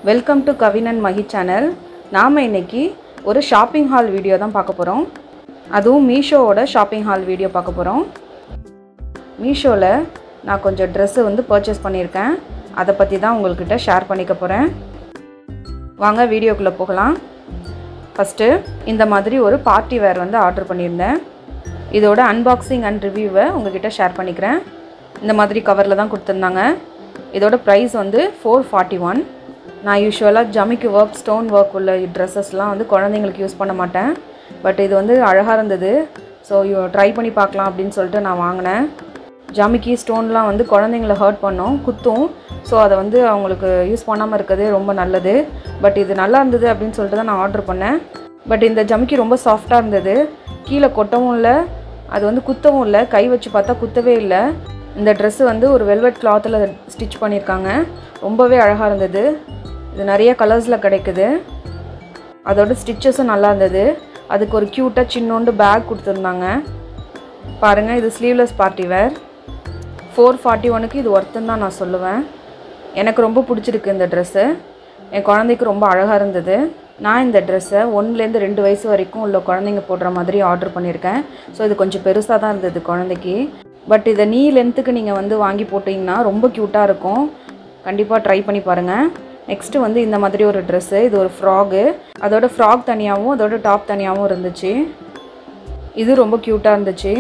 welcome to Kavinan Mahi channel நாம் இன்னைக்கு ஒரு ஷாப்பிங் ஹால் வீடியோ தான் பார்க்க போகிறோம் அதுவும் மீஷோவோட ஷாப்பிங் ஹால் வீடியோ பார்க்க போகிறோம் மீஷோவில் நான் கொஞ்சம் ட்ரெஸ்ஸு வந்து பர்ச்சேஸ் பண்ணியிருக்கேன் அதை பற்றி தான் உங்கள்கிட்ட ஷேர் பண்ணிக்க போகிறேன் வாங்க வீடியோக்குள்ளே போகலாம் ஃபஸ்ட்டு இந்த மாதிரி ஒரு பார்ட்டி வேர் வந்து ஆர்டர் பண்ணியிருந்தேன் இதோட அன்பாக்சிங் அண்ட் ரிவ்யூவை உங்ககிட்ட ஷேர் பண்ணிக்கிறேன் இந்த மாதிரி கவரில் தான் கொடுத்துருந்தாங்க இதோட ப்ரைஸ் வந்து ஃபோர் ஃபார்ட்டி ஒன் நான் யூஸ்வலாக ஜமிக்கு ஒர்க் ஸ்டோன் ஒர்க் உள்ள ட்ரெஸ்ஸஸ்லாம் வந்து குழந்தைங்களுக்கு யூஸ் பண்ண மாட்டேன் பட் இது வந்து அழகாக இருந்தது ஸோ ட்ரை பண்ணி பார்க்கலாம் அப்படின்னு சொல்லிட்டு நான் வாங்கினேன் ஜாமிக்கி ஸ்டோன்லாம் வந்து குழந்தைங்கள ஹர்ட் பண்ணும் குத்தும் ஸோ அதை வந்து அவங்களுக்கு யூஸ் பண்ணாமல் இருக்கிறதே ரொம்ப நல்லது பட் இது நல்லா இருந்தது அப்படின்னு சொல்லிட்டு தான் நான் ஆர்டர் பண்ணேன் பட் இந்த ஜமிக்கி ரொம்ப சாஃப்டாக இருந்தது கீழே கொட்டவும் இல்லை அது வந்து குத்தவும் இல்லை கை வச்சு பார்த்தா குத்தவே இல்லை இந்த ட்ரெஸ்ஸு வந்து ஒரு வெல்வெட் கிளாத்தில் ஸ்டிச் பண்ணியிருக்காங்க ரொம்பவே அழகாக இருந்தது இது நிறைய கலர்ஸில் கிடைக்குது அதோட ஸ்டிச்சஸும் நல்லா இருந்தது அதுக்கு ஒரு க்யூட்டாக சின்னோண்டு பேக் கொடுத்துருந்தாங்க பாருங்கள் இது sleeveless party wear four forty ஒனுக்கு இது ஒர்த்துன்னு தான் நான் சொல்லுவேன் எனக்கு ரொம்ப பிடிச்சிருக்கு இந்த ட்ரெஸ்ஸு என் குழந்தைக்கு ரொம்ப அழகாக இருந்தது நான் இந்த ட்ரெஸ்ஸை ஒன்றுலேருந்து ரெண்டு வயசு வரைக்கும் உள்ள குழந்தைங்க போடுற மாதிரி ஆர்டர் பண்ணியிருக்கேன் ஸோ இது கொஞ்சம் பெருசாக தான் இருந்தது குழந்தைக்கு பட் இதை நீ லென்த்துக்கு நீங்கள் வந்து வாங்கி போட்டிங்கன்னா ரொம்ப க்யூட்டாக இருக்கும் கண்டிப்பாக ட்ரை பண்ணி பாருங்கள் நெக்ஸ்ட்டு வந்து இந்த மாதிரி ஒரு ட்ரெஸ்ஸு இது ஒரு ஃப்ராகு அதோட ஃப்ராக் தனியாகவும் அதோட டாப் தனியாகவும் இருந்துச்சு இது ரொம்ப க்யூட்டாக இருந்துச்சு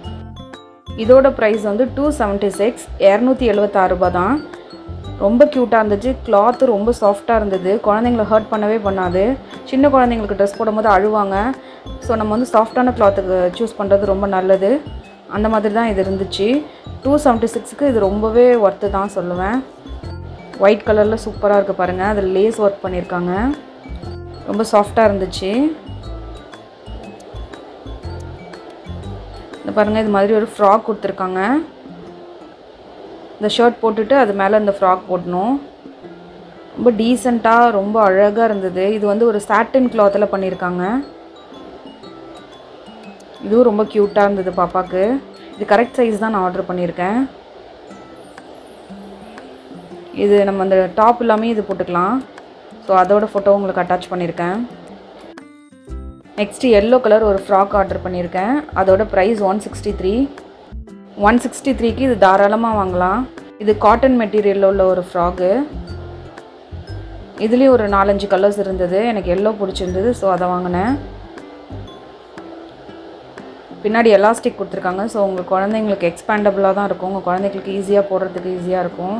இதோட ப்ரைஸ் வந்து டூ செவன்ட்டி சிக்ஸ் இரநூத்தி எழுபத்தாறு ரூபா தான் ரொம்ப க்யூட்டாக இருந்துச்சு கிளாத்து ரொம்ப சாஃப்டாக இருந்தது குழந்தைங்கள ஹர்ட் பண்ணவே பண்ணாது சின்ன குழந்தைங்களுக்கு ட்ரெஸ் போடும்போது அழுவாங்க ஸோ நம்ம வந்து சாஃப்டான கிளாத்துக்கு சூஸ் பண்ணுறது ரொம்ப நல்லது அந்த மாதிரி தான் இது இருந்துச்சு டூ செவன்ட்டி சிக்ஸுக்கு இது ரொம்பவே ஒர்த்து தான் சொல்லுவேன் ஒயிட் கலரில் சூப்பராக இருக்குது பாருங்கள் அதில் லேஸ் ஒர்க் பண்ணியிருக்காங்க ரொம்ப சாஃப்டாக இருந்துச்சு இந்த பாருங்கள் இது மாதிரி ஒரு ஃப்ராக் கொடுத்துருக்காங்க இந்த ஷர்ட் போட்டுட்டு அது மேலே இந்த ஃப்ராக் போடணும் ரொம்ப டீசெண்டாக ரொம்ப அழகாக இருந்தது இது வந்து ஒரு சாட்டின் கிளாத்தில் பண்ணியிருக்காங்க இதுவும் ரொம்ப க்யூட்டாக இருந்தது பாப்பாவுக்கு இது கரெக்ட் சைஸ் தான் நான் ஆர்டர் பண்ணியிருக்கேன் இது நம்ம அந்த டாப் எல்லாமே இது போட்டுக்கலாம் ஸோ அதோட ஃபோட்டோ உங்களுக்கு அட்டாச் பண்ணியிருக்கேன் நெக்ஸ்ட்டு எல்லோ கலர் ஒரு ஃப்ராக் ஆர்டர் பண்ணியிருக்கேன் அதோட price one sixty three one sixty த்ரீக்கு இது தாராளமாக வாங்கலாம் இது காட்டன் மெட்டீரியலில் உள்ள ஒரு ஃப்ராகு இதுலேயும் ஒரு நாலஞ்சு கலர்ஸ் இருந்தது எனக்கு எல்லோ பிடிச்சிருந்தது ஸோ அதை வாங்கினேன் பின்னாடி எலாஸ்டிக் கொடுத்துருக்காங்க ஸோ உங்கள் குழந்தைங்களுக்கு எக்ஸ்பேண்டபுளாக தான் இருக்கும் உங்கள் குழந்தைங்களுக்கு ஈஸியாக போடுறதுக்கு ஈஸியாக இருக்கும்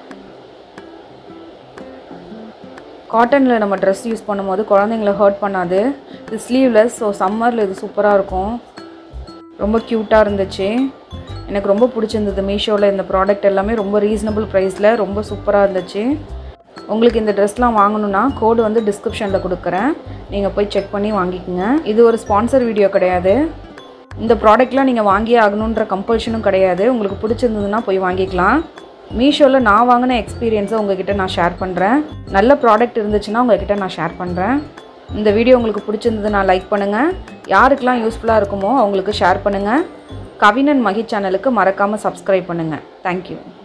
காட்டனில் நம்ம ட்ரெஸ் யூஸ் பண்ணும்போது குழந்தைங்கள ஹர்ட் பண்ணாது இது ஸ்லீவ்லெஸ் ஸோ சம்மரில் இது சூப்பராக இருக்கும் ரொம்ப க்யூட்டாக இருந்துச்சு எனக்கு ரொம்ப பிடிச்சிருந்தது மீஷோவில் இந்த ப்ராடக்ட் எல்லாமே ரொம்ப ரீசனபிள் ப்ரைஸில் ரொம்ப சூப்பராக இருந்துச்சு உங்களுக்கு இந்த ட்ரெஸ்லாம் வாங்கணுன்னா கோடு வந்து டிஸ்கிரிப்ஷனில் கொடுக்குறேன் நீங்கள் போய் செக் பண்ணி வாங்கிக்கோங்க இது ஒரு ஸ்பான்சர் வீடியோ கிடையாது இந்த ப்ராடக்ட்லாம் நீங்கள் வாங்கியே ஆகணுன்ற கம்பல்ஷனும் கிடையாது உங்களுக்கு பிடிச்சிருந்ததுன்னா போய் வாங்கிக்கலாம் மீஷோவில் நான் வாங்கின எக்ஸ்பீரியன்ஸை உங்ககிட்ட நான் ஷேர் பண்ணுறேன் நல்ல ப்ராடக்ட் இருந்துச்சுன்னா உங்ககிட்ட நான் ஷேர் பண்ணுறேன் இந்த வீடியோ உங்களுக்கு பிடிச்சிருந்ததுன்னா லைக் பண்ணுங்கள் யாருக்கெல்லாம் யூஸ்ஃபுல்லாக இருக்குமோ அவங்களுக்கு ஷேர் பண்ணுங்கள் கவினன் மகி சேனலுக்கு மறக்காமல் சப்ஸ்கிரைப் பண்ணுங்கள் தேங்க்யூ